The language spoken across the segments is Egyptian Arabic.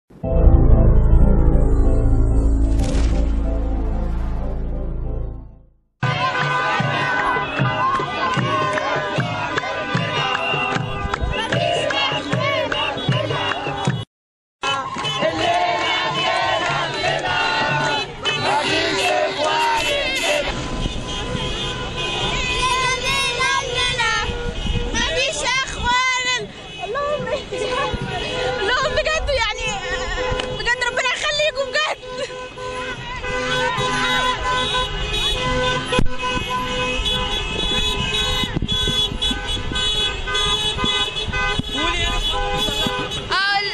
مفيش اخوان اللهم اللهم بجد يعني بجد ربنا يخليكم بجد اقول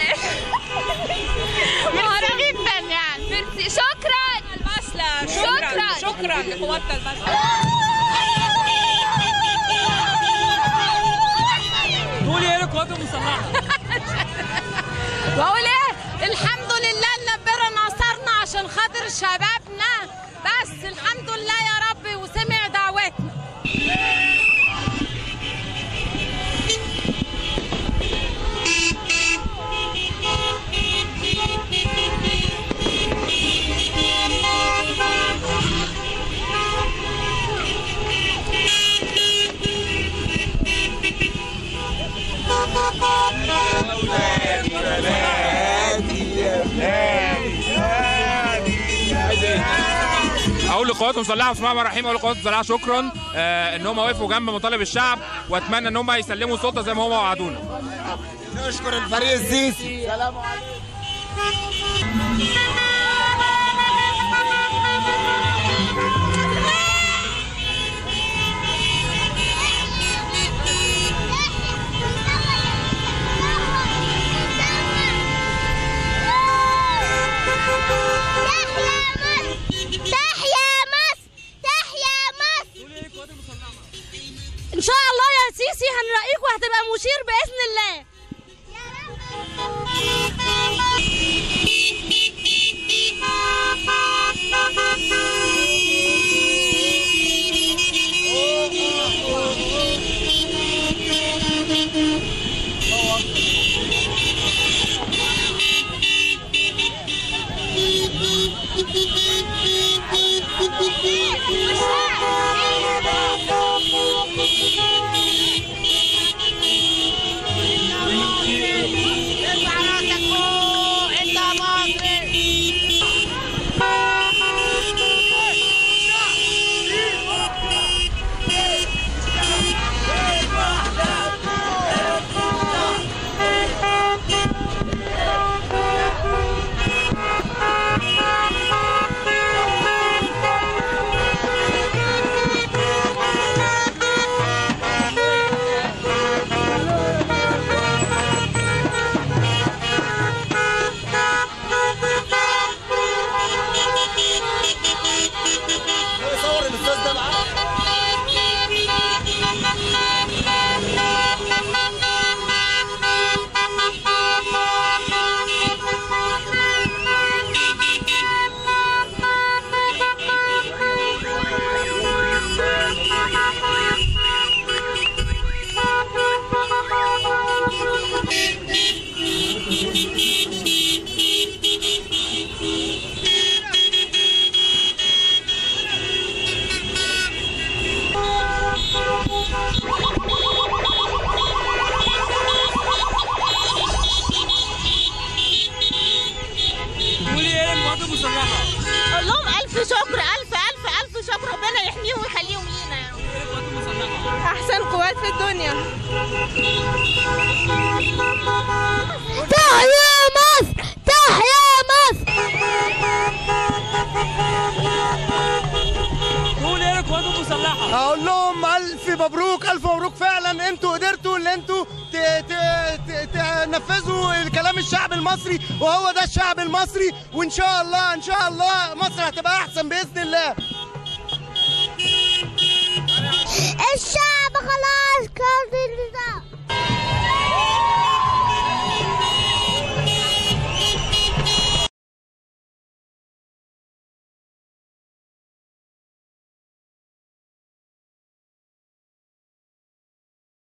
مهارة جدا يعني ميرسي شكرا البسلة شكراً. شكرا شكرا لقواتنا البسلة قولي ايه القوات المسلحة بقول ايه الحمد لله ان ربنا نصرنا عشان خاطر شبابنا بس الحمد لله يا رب وسمع دعوتنا اقول للقوات المسلحه بسم الله الرحمن الرحيم اقول للقوات المسلحه شكرا آه ان هم وقفوا جنب مطالب الشعب واتمنى ان هم يسلموا السلطه زي ما هم وعدونا نشكر الفريق السيسي سلام تحيا مصر تحيا مصر ان شاء الله يا سيسي هنلاقيك وهتبقى مشير باذن الله صور الاستاذ ده معاه قولي ايه القوات المسلحة اقول لهم الف شكر الف الف الف شكر ربنا يحميهم ويخليهم لينا يعني. ايه القوات المسلحة احسن قوات في الدنيا تحيا مصر تحيا مصر قولي ايه القوات المسلحة هقول لهم الف مبروك الف مبروك فعلا انتوا قدرتوا ان انتوا ت- ت- ت- تنفذوا كلام الشعب المصري وهو ده الشعب المصري وان شاء الله ان شاء الله مصر هتبقى احسن باذن الله الشعب خلاص قرر